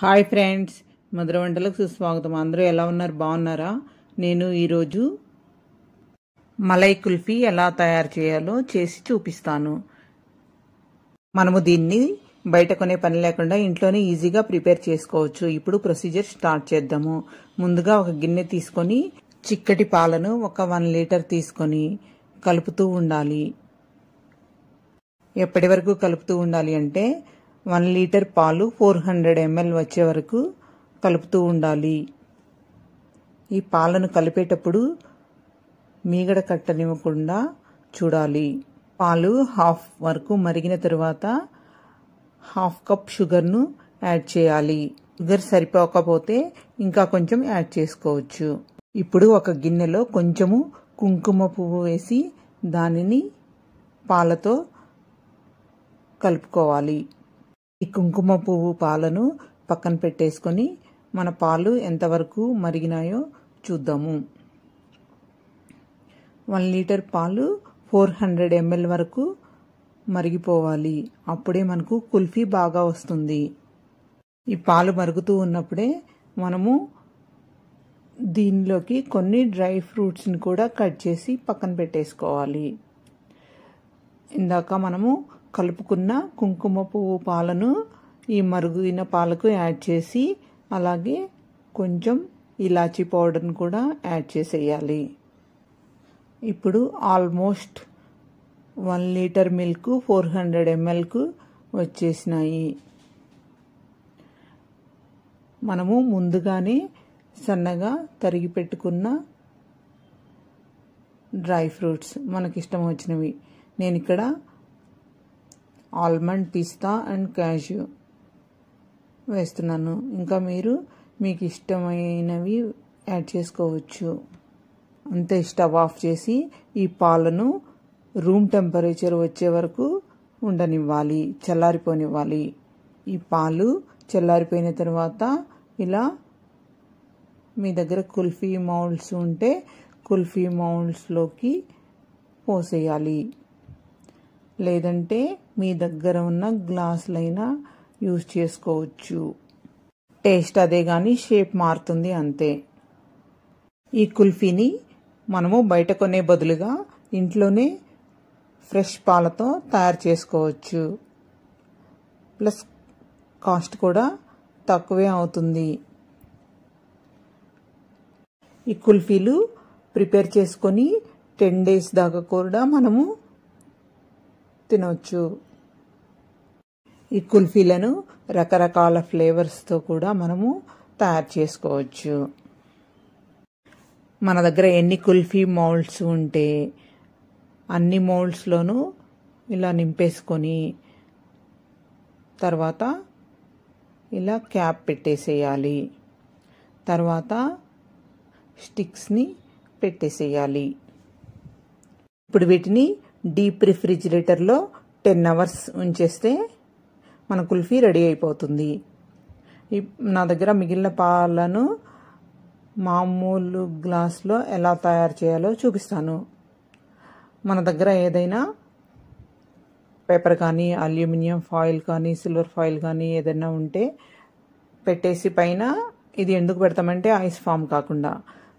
hi friends మధుర వంటలకు సుస్వాగతం అందరూ ఎలా ఉన్నారు బాగున్నారా నేను ఈరోజు మలై కుల్ఫీ ఎలా తయారు చేయాలో చేసి చూపిస్తాను మనము దీన్ని బయట కొనే పని లేకుండా ఇంట్లోనే ఈజీగా ప్రిపేర్ చేసుకోవచ్చు ఇప్పుడు ప్రొసీజర్ స్టార్ట్ చేద్దాము ముందుగా ఒక గిన్నె తీసుకొని చిక్కటి పాలను ఒక వన్ లీటర్ తీసుకొని కలుపుతూ ఉండాలి ఎప్పటి వరకు కలుపుతూ ఉండాలి అంటే వన్ లీటర్ పాలు ఫోర్ హండ్రెడ్ ఎంఎల్ వచ్చే వరకు కలుపుతూ ఉండాలి ఈ పాలను కలిపేటప్పుడు మీగడ కట్టనివ్వకుండా చూడాలి పాలు హాఫ్ వరకు మరిగిన తరువాత హాఫ్ కప్ షుగర్ను యాడ్ చేయాలి షుగర్ సరిపోకపోతే ఇంకా కొంచెం యాడ్ చేసుకోవచ్చు ఇప్పుడు ఒక గిన్నెలో కొంచెము కుంకుమ పువ్వు వేసి దానిని పాలతో కలుపుకోవాలి ఈ కుంకుమ పువ్వు పాలను పక్కన పెట్టేసుకొని మన పాలు ఎంతవరకు మరిగినాయో చూద్దాము వన్ లీటర్ పాలు ఫోర్ హండ్రెడ్ ఎంఎల్ వరకు మరిగిపోవాలి అప్పుడే మనకు కుల్ఫీ బాగా వస్తుంది ఈ పాలు మరుగుతూ ఉన్నప్పుడే మనము దీనిలోకి కొన్ని డ్రై ఫ్రూట్స్ని కూడా కట్ చేసి పక్కన పెట్టేసుకోవాలి ఇందాక మనము కలుపుకున్న కుంకుమ పువ్వు పాలను ఈ మరుగున పాలకు యాడ్ చేసి అలాగే కొంచెం ఇలాచీ పౌడర్ని కూడా యాడ్ చేసేయాలి ఇప్పుడు almost one litre milk four hundred ఎంఎల్కు వచ్చేసినాయి మనము ముందుగానే సన్నగా తరిగి పెట్టుకున్న డ్రై ఫ్రూట్స్ మనకిష్టం వచ్చినవి నేను ఇక్కడ ఆల్మండ్ పిస్తా అండ్ క్యాష్యూ వేస్తున్నాను ఇంకా మీరు మీకు ఇష్టమైనవి యాడ్ చేసుకోవచ్చు అంతే స్టవ్ ఆఫ్ చేసి ఈ పాలను రూమ్ టెంపరేచర్ వచ్చే వరకు ఉండనివ్వాలి చల్లారిపోనివ్వాలి ఈ పాలు చల్లారిపోయిన తర్వాత ఇలా మీ దగ్గర కుల్ఫీ మౌల్డ్స్ ఉంటే కుల్ఫీ మౌల్డ్స్లోకి పోసేయాలి లేదంటే మీ దగ్గర ఉన్న గ్లాసులైనా యూజ్ చేసుకోవచ్చు టేస్ట్ అదే కానీ షేప్ మారుతుంది అంతే ఈ కుల్ఫీని మనము బయట కొనే బదులుగా ఇంట్లోనే ఫ్రెష్ పాలతో తయారు చేసుకోవచ్చు ప్లస్ కాస్ట్ కూడా తక్కువే అవుతుంది ఈ కుల్ఫీలు ప్రిపేర్ చేసుకొని టెన్ డేస్ దాకా కూడా మనము తినవచ్చు ఈ కుల్ఫీలను రకరకాల ఫ్లేవర్స్తో కూడా మనము తయారు చేసుకోవచ్చు మన దగ్గర ఎన్ని కుల్ఫీ మౌల్డ్స్ ఉంటే అన్ని మౌల్డ్స్లోనూ ఇలా నింపేసుకొని తర్వాత ఇలా క్యాప్ పెట్టేసేయాలి తర్వాత స్టిక్స్ని పెట్టేసేయాలి ఇప్పుడు వీటిని డీప్ రిఫ్రిజిరేటర్లో టెన్ అవర్స్ ఉంచేస్తే మన కుల్ఫీ రెడీ అయిపోతుంది నా దగ్గర మిగిలిన పాలను మామూలు గ్లాస్లో ఎలా తయారు చేయాలో చూపిస్తాను మన దగ్గర ఏదైనా పేపర్ కానీ అల్యూమినియం ఫాయిల్ కానీ సిల్వర్ ఫాయిల్ కానీ ఏదైనా ఉంటే పెట్టేసి పైన ఇది ఎందుకు పెడతామంటే ఐస్ ఫామ్ కాకుండా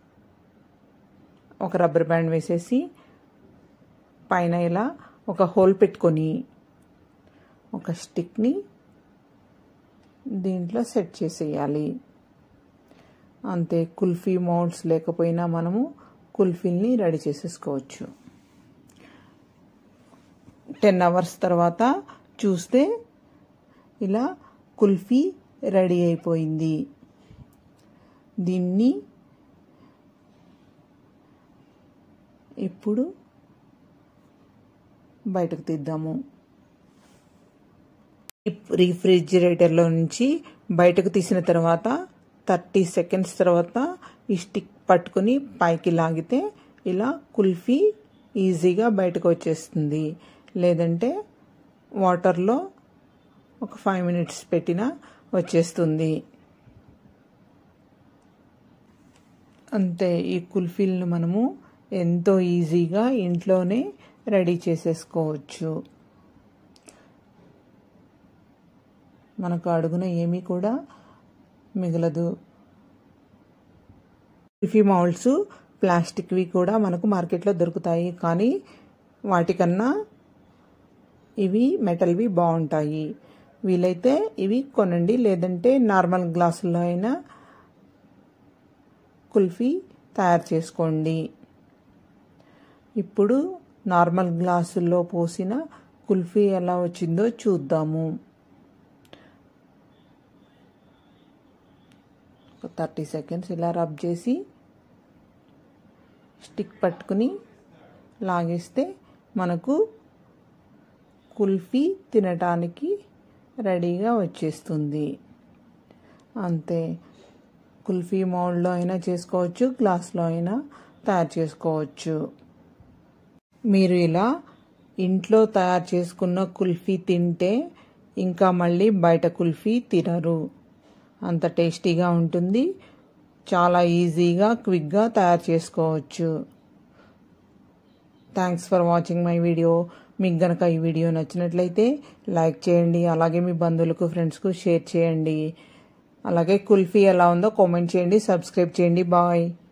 ఒక రబ్బర్ బ్యాండ్ వేసేసి పైన ఇలా ఒక హోల్ పెట్టుకొని ఒక స్టిక్ని దీంట్లో సెట్ చేసేయాలి అంతే కుల్ఫీ మౌల్డ్స్ లేకపోయినా మనము కుల్ఫీని రెడీ చేసేసుకోవచ్చు టెన్ అవర్స్ తర్వాత చూస్తే ఇలా కుల్ఫీ రెడీ అయిపోయింది దీన్ని ఇప్పుడు బయటకు తీద్దాము రిఫ్రిజిరేటర్లో నుంచి బయటకు తీసిన తర్వాత థర్టీ సెకండ్స్ తర్వాత ఈ స్టిక్ పట్టుకుని పైకి లాగితే ఇలా కుల్ఫీ ఈజీగా బయటకు వచ్చేస్తుంది లేదంటే వాటర్లో ఒక ఫైవ్ మినిట్స్ పెట్టినా వచ్చేస్తుంది అంతే ఈ కుల్ఫీలను మనము ఎంతో ఈజీగా ఇంట్లోనే రెడీ చేసేసుకోవచ్చు మనకు అడుగున ఏమీ కూడా మిగలదు కుల్ఫీ మౌల్డ్స్ ప్లాస్టిక్వి కూడా మనకు మార్కెట్లో దొరుకుతాయి కానీ వాటికన్నా ఇవి మెటల్వి బాగుంటాయి వీలైతే ఇవి కొనండి లేదంటే నార్మల్ గ్లాసుల్లో అయినా కుల్ఫీ తయారు చేసుకోండి ఇప్పుడు నార్మల్ గ్లాసుల్లో పోసిన కుల్ఫీ ఎలా వచ్చిందో చూద్దాము ఒక థర్టీ సెకండ్స్ ఇలా రబ్ చేసి స్టిక్ పట్టుకుని లాగేస్తే మనకు కుల్ఫీ తినటానికి రెడీగా వచ్చేస్తుంది అంతే కుల్ఫీ మౌల్డ్లో అయినా చేసుకోవచ్చు గ్లాస్లో అయినా తయారు చేసుకోవచ్చు మీరు ఇలా ఇంట్లో తయారు చేసుకున్న కుల్ఫీ తింటే ఇంకా మళ్ళీ బయట కుల్ఫీ తినరు అంత టేస్టీగా ఉంటుంది చాలా ఈజీగా క్విక్గా తయారు చేసుకోవచ్చు thanks for watching my video మీకు గనక ఈ వీడియో నచ్చినట్లయితే లైక్ చేయండి అలాగే మీ బంధువులకు ఫ్రెండ్స్కు షేర్ చేయండి అలాగే కుల్ఫీ ఎలా ఉందో కామెంట్ చేయండి సబ్స్క్రైబ్ చేయండి బాయ్